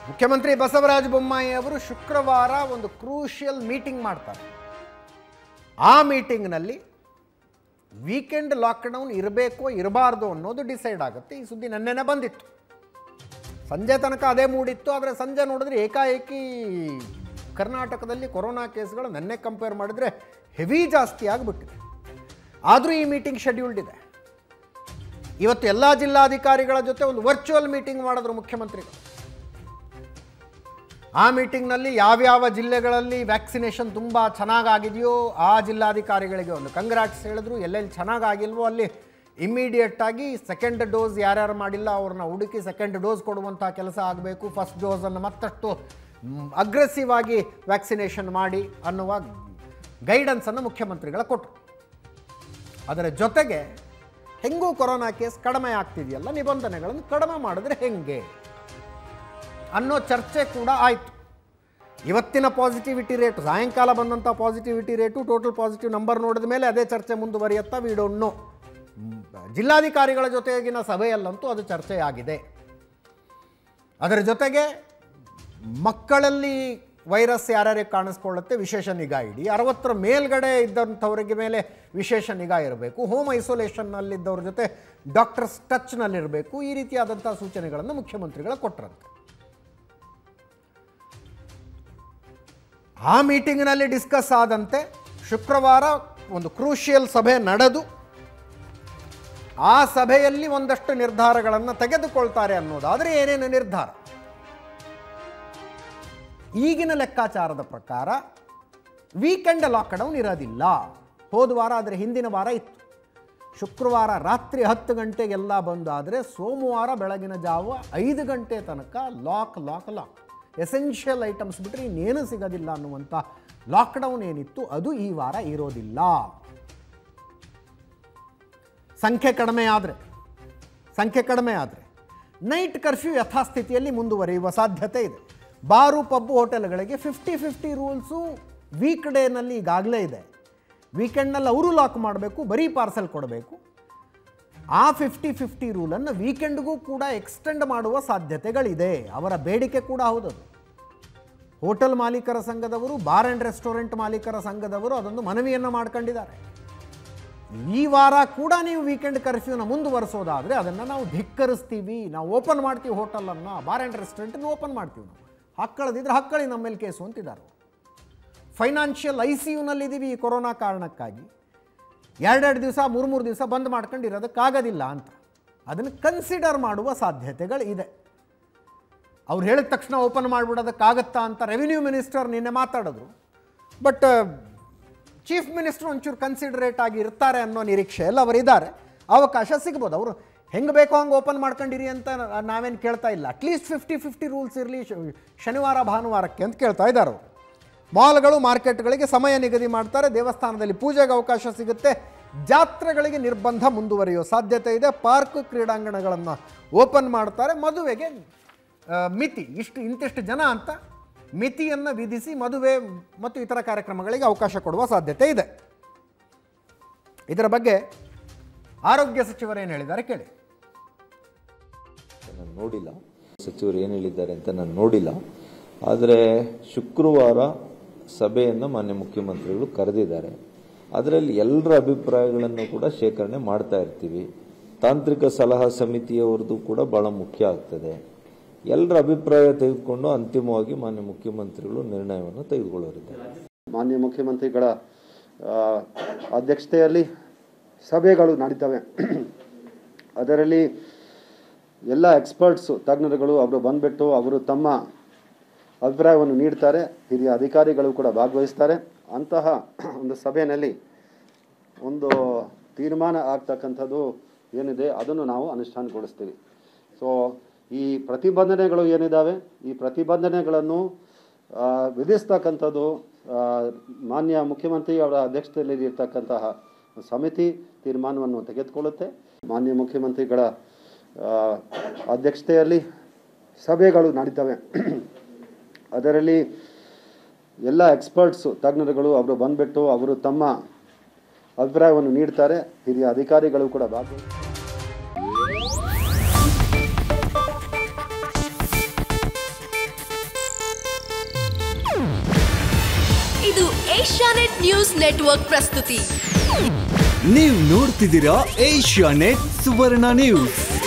ಮುಖ್ಯಮಂತ್ರಿ ಬಸವರಾಜ ಬೊಮ್ಮಾಯಿ ಅವರು ಶುಕ್ರವಾರ ಒಂದು ಕ್ರೂಷಿಯಲ್ ಮೀಟಿಂಗ್ ಮಾಡ್ತಾರೆ ಆ ಮೀಟಿಂಗ್ನಲ್ಲಿ ವೀಕೆಂಡ್ ಲಾಕ್ಡೌನ್ ಇರಬೇಕೋ ಇರಬಾರ್ದು ಅನ್ನೋದು ಡಿಸೈಡ್ ಆಗುತ್ತೆ ಈ ಸುದ್ದಿ ನನ್ನೆನೆ ಬಂದಿತ್ತು ಸಂಜೆ ತನಕ ಅದೇ ಮೂಡಿತ್ತು ಆದರೆ ಸಂಜೆ ನೋಡಿದ್ರೆ ಏಕಾಏಕಿ ಕರ್ನಾಟಕದಲ್ಲಿ ಕೊರೋನಾ ಕೇಸ್ಗಳು ನೆನ್ನೆ ಕಂಪೇರ್ ಮಾಡಿದ್ರೆ ಹೆವಿ ಜಾಸ್ತಿ ಆಗಿಬಿಟ್ಟಿದೆ ಆದರೂ ಈ ಮೀಟಿಂಗ್ ಶೆಡ್ಯೂಲ್ಡ್ ಇದೆ ಇವತ್ತು ಎಲ್ಲ ಜಿಲ್ಲಾಧಿಕಾರಿಗಳ ಜೊತೆ ಒಂದು ವರ್ಚುವಲ್ ಮೀಟಿಂಗ್ ಮಾಡಿದ್ರು ಮುಖ್ಯಮಂತ್ರಿಗಳು ಆ ಮೀಟಿಂಗ್ನಲ್ಲಿ ಯಾವ್ಯಾವ ಜಿಲ್ಲೆಗಳಲ್ಲಿ ವ್ಯಾಕ್ಸಿನೇಷನ್ ತುಂಬ ಚೆನ್ನಾಗಾಗಿದೆಯೋ ಆ ಜಿಲ್ಲಾಧಿಕಾರಿಗಳಿಗೆ ಒಂದು ಕಂಗ್ರಾಟ್ಸ್ ಹೇಳಿದ್ರು ಎಲ್ಲೆಲ್ಲಿ ಚೆನ್ನಾಗಾಗಿಲ್ವೋ ಅಲ್ಲಿ ಇಮ್ಮಿಡಿಯೇಟ್ ಆಗಿ ಸೆಕೆಂಡ್ ಡೋಸ್ ಯಾರ್ಯಾರು ಮಾಡಿಲ್ಲ ಅವ್ರನ್ನ ಹುಡುಕಿ ಸೆಕೆಂಡ್ ಡೋಸ್ ಕೊಡುವಂಥ ಕೆಲಸ ಆಗಬೇಕು ಫಸ್ಟ್ ಡೋಸನ್ನು ಮತ್ತಷ್ಟು ಅಗ್ರೆಸಿವ್ ಆಗಿ ವ್ಯಾಕ್ಸಿನೇಷನ್ ಮಾಡಿ ಅನ್ನುವ ಗೈಡೆನ್ಸನ್ನು ಮುಖ್ಯಮಂತ್ರಿಗಳ ಕೊಟ್ಟರು ಅದರ ಜೊತೆಗೆ ಹೆಂಗೂ ಕೊರೋನಾ ಕೇಸ್ ಕಡಿಮೆ ಆಗ್ತಿದೆಯಲ್ಲ ನಿಬಂಧನೆಗಳನ್ನು ಕಡಿಮೆ ಮಾಡಿದ್ರೆ ಹೆಂಗೆ ಅನ್ನೋ ಚರ್ಚೆ ಕೂಡ ಆಯಿತು ಇವತ್ತಿನ ಪಾಸಿಟಿವಿಟಿ ರೇಟ್ ಸಾಯಂಕಾಲ ಬಂದಂಥ positivity rate total positive number ನೋಡಿದ ಮೇಲೆ ಅದೇ ಚರ್ಚೆ ಮುಂದುವರಿಯುತ್ತಾ ವಿ ಡೋಂಟ್ ನೋ ಜಿಲ್ಲಾಧಿಕಾರಿಗಳ ಜೊತೆಗಿನ ಸಭೆಯಲ್ಲಂತೂ ಅದು ಚರ್ಚೆ ಆಗಿದೆ ಅದರ ಜೊತೆಗೆ ಮಕ್ಕಳಲ್ಲಿ ವೈರಸ್ ಯಾರ್ಯಾರಿಗೆ ಕಾಣಿಸ್ಕೊಳ್ಳುತ್ತೆ ವಿಶೇಷ ನಿಗಾ ಇಡಿ ಅರವತ್ತರ ಮೇಲ್ಗಡೆ ಇದ್ದಂಥವ್ರಿಗೆ ಮೇಲೆ ವಿಶೇಷ ನಿಗಾ ಇರಬೇಕು ಹೋಮ್ ಐಸೋಲೇಷನ್ನಲ್ಲಿದ್ದವ್ರ ಜೊತೆ ಡಾಕ್ಟರ್ಸ್ ಟಚ್ನಲ್ಲಿರಬೇಕು ಈ ರೀತಿಯಾದಂಥ ಸೂಚನೆಗಳನ್ನು ಮುಖ್ಯಮಂತ್ರಿಗಳ ಕೊಟ್ಟರಂತೆ ಆ ಮೀಟಿಂಗ್ನಲ್ಲಿ ಡಿಸ್ಕಸ್ ಆದಂತೆ ಶುಕ್ರವಾರ ಒಂದು ಕ್ರೂಷಿಯಲ್ ಸಭೆ ನಡೆದು ಆ ಸಭೆಯಲ್ಲಿ ಒಂದಷ್ಟು ನಿರ್ಧಾರಗಳನ್ನು ತೆಗೆದುಕೊಳ್ತಾರೆ ಅನ್ನೋದಾದರೆ ಏನೇನು ನಿರ್ಧಾರ ಈಗಿನ ಲೆಕ್ಕಾಚಾರದ ಪ್ರಕಾರ ವೀಕೆಂಡ್ ಲಾಕ್ಡೌನ್ ಇರೋದಿಲ್ಲ ಹೋದ ವಾರ ಆದರೆ ಹಿಂದಿನ ವಾರ ಇತ್ತು ಶುಕ್ರವಾರ ರಾತ್ರಿ ಹತ್ತು ಗಂಟೆಗೆಲ್ಲ ಬಂದಾದರೆ ಸೋಮವಾರ ಬೆಳಗಿನ ಜಾವ ಐದು ಗಂಟೆ ತನಕ lock lock lock essential items ಬಿಟ್ಟರೆ ಇನ್ನೇನು ಸಿಗೋದಿಲ್ಲ ಅನ್ನುವಂಥ ಲಾಕ್ಡೌನ್ ಏನಿತ್ತು ಅದು ಈ ವಾರ ಇರೋದಿಲ್ಲ ಸಂಖ್ಯೆ ಕಡಿಮೆ ಆದರೆ ಸಂಖ್ಯೆ ಕಡಿಮೆ ಆದರೆ ನೈಟ್ ಕರ್ಫ್ಯೂ ಯಥಾಸ್ಥಿತಿಯಲ್ಲಿ ಮುಂದುವರಿಯುವ ಸಾಧ್ಯತೆ ಇದೆ ಬಾರು ಪಬ್ಬು ಹೋಟೆಲ್ಗಳಿಗೆ ಫಿಫ್ಟಿ ಫಿಫ್ಟಿ ರೂಲ್ಸು ವೀಕ್ ಡೇನಲ್ಲಿ ಈಗಾಗಲೇ ಇದೆ ವೀಕೆಂಡ್ನಲ್ಲಿ ಅವರು ಲಾಕ್ ಮಾಡಬೇಕು ಬರೀ ಪಾರ್ಸೆಲ್ ಕೊಡಬೇಕು ಆ ಫಿಫ್ಟಿ ಫಿಫ್ಟಿ ರೂಲನ್ನು ವೀಕೆಂಡ್ಗೂ ಕೂಡ ಎಕ್ಸ್ಟೆಂಡ್ ಮಾಡುವ ಸಾಧ್ಯತೆಗಳಿದೆ ಅವರ ಬೇಡಿಕೆ ಕೂಡ ಹೌದದು ಹೋಟೆಲ್ ಮಾಲೀಕರ ಸಂಘದವರು ಬಾರ್ ಆ್ಯಂಡ್ ರೆಸ್ಟೋರೆಂಟ್ ಮಾಲೀಕರ ಸಂಘದವರು ಅದೊಂದು ಮನವಿಯನ್ನು ಮಾಡ್ಕೊಂಡಿದ್ದಾರೆ ಈ ವಾರ ಕೂಡ ನೀವು ವೀಕೆಂಡ್ ಕರ್ಫ್ಯೂನ ಮುಂದುವರಿಸೋದಾದರೆ ಅದನ್ನು ನಾವು ಧಿಕ್ಕರಿಸ್ತೀವಿ ನಾವು ಓಪನ್ ಮಾಡ್ತೀವಿ ಹೋಟೆಲನ್ನು ಬಾರ್ ಆ್ಯಂಡ್ ರೆಸ್ಟೋರೆಂಟನ್ನು ಓಪನ್ ಮಾಡ್ತೀವಿ ನಾವು ಹಕ್ಕಳದಿದ್ರೆ ಹಕ್ಕಳಿ ನಮ್ಮ ಮೇಲೆ ಕೇಸು ಅಂತಿದ್ದಾರೆ ಫೈನಾನ್ಷಿಯಲ್ ಐ ಸಿ ಯುನಲ್ಲಿದ್ದೀವಿ ಈ ಕೊರೋನಾ ಕಾರಣಕ್ಕಾಗಿ ಎರಡೆರಡು ದಿವಸ ಮೂರು ಮೂರು ದಿವಸ ಬಂದ್ ಮಾಡ್ಕೊಂಡು ಇರೋದಕ್ಕಾಗೋದಿಲ್ಲ ಅಂತ ಅದನ್ನು ಕನ್ಸಿಡರ್ ಮಾಡುವ ಸಾಧ್ಯತೆಗಳು ಇದೆ ಅವ್ರು ಹೇಳಿದ ತಕ್ಷಣ ಓಪನ್ ಮಾಡಿಬಿಡೋದಕ್ಕಾಗತ್ತಾ ಅಂತ ರೆವಿನ್ಯೂ ಮಿನಿಸ್ಟರ್ ನಿನ್ನೆ ಮಾತಾಡಿದ್ರು ಬಟ್ ಚೀಫ್ ಮಿನಿಸ್ಟರ್ ಒಂಚೂರು ಕನ್ಸಿಡರೇಟ್ ಆಗಿ ಇರ್ತಾರೆ ಅನ್ನೋ ನಿರೀಕ್ಷೆಯಲ್ಲಿ ಅವರಿದ್ದಾರೆ ಅವಕಾಶ ಸಿಗ್ಬೋದು ಅವರು ಹೆಂಗೆ ಬೇಕೋ ಹಂಗೆ ಓಪನ್ ಮಾಡ್ಕೊಂಡಿರಿ ಅಂತ ನಾವೇನು ಕೇಳ್ತಾ ಇಲ್ಲ ಅಟ್ಲೀಸ್ಟ್ ಫಿಫ್ಟಿ ಫಿಫ್ಟಿ ರೂಲ್ಸ್ ಇರಲಿ ಶನಿವಾರ ಭಾನುವಾರಕ್ಕೆ ಅಂತ ಕೇಳ್ತಾ ಇದ್ದಾರೆ ಅವರು ಮಾಲ್ಗಳು ಮಾರ್ಕೆಟ್ಗಳಿಗೆ ಸಮಯ ನಿಗದಿ ಮಾಡ್ತಾರೆ ದೇವಸ್ಥಾನದಲ್ಲಿ ಪೂಜೆಗೆ ಅವಕಾಶ ಸಿಗುತ್ತೆ ಜಾತ್ರೆಗಳಿಗೆ ನಿರ್ಬಂಧ ಮುಂದುವರಿಯೋ ಸಾಧ್ಯತೆ ಇದೆ ಪಾರ್ಕ್ ಕ್ರೀಡಾಂಗಣಗಳನ್ನು ಓಪನ್ ಮಾಡ್ತಾರೆ ಮದುವೆಗೆ ಆ, ಮಿತಿ ಇಷ್ಟು ಇಂತಿಷ್ಟು ಜನ ಅಂತ ಮಿತಿಯನ್ನು ವಿಧಿಸಿ ಮದುವೆ ಮತ್ತು ಇತರ ಕಾರ್ಯಕ್ರಮಗಳಿಗೆ ಅವಕಾಶ ಕೊಡುವ ಸಾಧ್ಯತೆ ಇದೆ ಇದರ ಬಗ್ಗೆ ಆರೋಗ್ಯ ಸಚಿವರು ಏನು ಹೇಳಿದ್ದಾರೆ ಕೇಳಿ ನಾನು ನೋಡಿಲ್ಲ ಸಚಿವರು ಏನು ಹೇಳಿದ್ದಾರೆ ಅಂತ ನಾನು ನೋಡಿಲ್ಲ ಆದರೆ ಶುಕ್ರವಾರ ಸಭೆಯನ್ನು ಮಾನ್ಯ ಮುಖ್ಯಮಂತ್ರಿಗಳು ಕರೆದಿದ್ದಾರೆ ಅದರಲ್ಲಿ ಎಲ್ಲರ ಅಭಿಪ್ರಾಯಗಳನ್ನು ಕೂಡ ಶೇಖರಣೆ ಮಾಡ್ತಾ ಇರ್ತೀವಿ ತಾಂತ್ರಿಕ ಸಲಹಾ ಸಮಿತಿಯವರದ್ದು ಕೂಡ ಬಹಳ ಮುಖ್ಯ ಆಗ್ತದೆ ಎಲ್ಲರ ಅಭಿಪ್ರಾಯ ತೆಗೆದುಕೊಂಡು ಅಂತಿಮವಾಗಿ ಮಾನ್ಯ ಮುಖ್ಯಮಂತ್ರಿಗಳು ನಿರ್ಣಯವನ್ನು ತೆಗೆದುಕೊಳ್ಳೋರಿದ್ದಾರೆ ಮಾನ್ಯ ಮುಖ್ಯಮಂತ್ರಿಗಳ ಆ, ಅಧ್ಯಕ್ಷತೆಯಲ್ಲಿ ಸಭೆಗಳು ನಡೀತವೆ ಅದರಲ್ಲಿ ಎಲ್ಲ ಎಕ್ಸ್ಪರ್ಟ್ಸು ತಜ್ಞರುಗಳು ಅವರು ಬಂದ್ಬಿಟ್ಟು ಅವರು ತಮ್ಮ ಅಭಿಪ್ರಾಯವನ್ನು ನೀಡ್ತಾರೆ ಹಿರಿಯ ಅಧಿಕಾರಿಗಳು ಕೂಡ ಭಾಗವಹಿಸ್ತಾರೆ ಅಂತಹ ಒಂದು ಸಭೆಯಲ್ಲಿ ಒಂದು ತೀರ್ಮಾನ ಆಗ್ತಕ್ಕಂಥದ್ದು ಏನಿದೆ ಅದನ್ನು ನಾವು ಅನುಷ್ಠಾನಗೊಳಿಸ್ತೀವಿ ಸೊ ಈ ಪ್ರತಿಬಂಧನೆಗಳು ಏನಿದ್ದಾವೆ ಈ ಪ್ರತಿಬಂಧನೆಗಳನ್ನು ಆ, ವಿಧಿಸ್ತಕ್ಕಂಥದ್ದು ಆ, ಮಾನ್ಯ ಮುಖ್ಯಮಂತ್ರಿ ಅವರ ಅಧ್ಯಕ್ಷತೆಯಲ್ಲಿ ಇರ್ತಕ್ಕಂತಹ ಸಮಿತಿ ತೀರ್ಮಾನವನ್ನು ತೆಗೆದುಕೊಳ್ಳುತ್ತೆ ಮಾನ್ಯ ಮುಖ್ಯಮಂತ್ರಿಗಳ ಆ, ಅಧ್ಯಕ್ಷತೆಯಲ್ಲಿ ಸಭೆಗಳು ನಡೀತವೆ ಅದರಲ್ಲಿ ಎಲ್ಲ ಎಕ್ಸ್ಪರ್ಟ್ಸು ತಜ್ಞರುಗಳು ಅವರು ಬಂದ್ಬಿಟ್ಟು ಅವರು ತಮ್ಮ ಅಭಿಪ್ರಾಯವನ್ನು ನೀಡ್ತಾರೆ ಹಿರಿಯ ಅಧಿಕಾರಿಗಳು ಕೂಡ ಭಾಗವಹಿಸ್ತಾರೆ ಏಷ್ಯಾನೆಟ್ ನ್ಯೂಸ್ ನೆಟ್ವರ್ಕ್ ಪ್ರಸ್ತುತಿ ನೀವು ನೋಡ್ತಿದ್ದೀರಾ ಏಷ್ಯಾ ನೆಟ್ ಸುವರ್ಣ ನ್ಯೂಸ್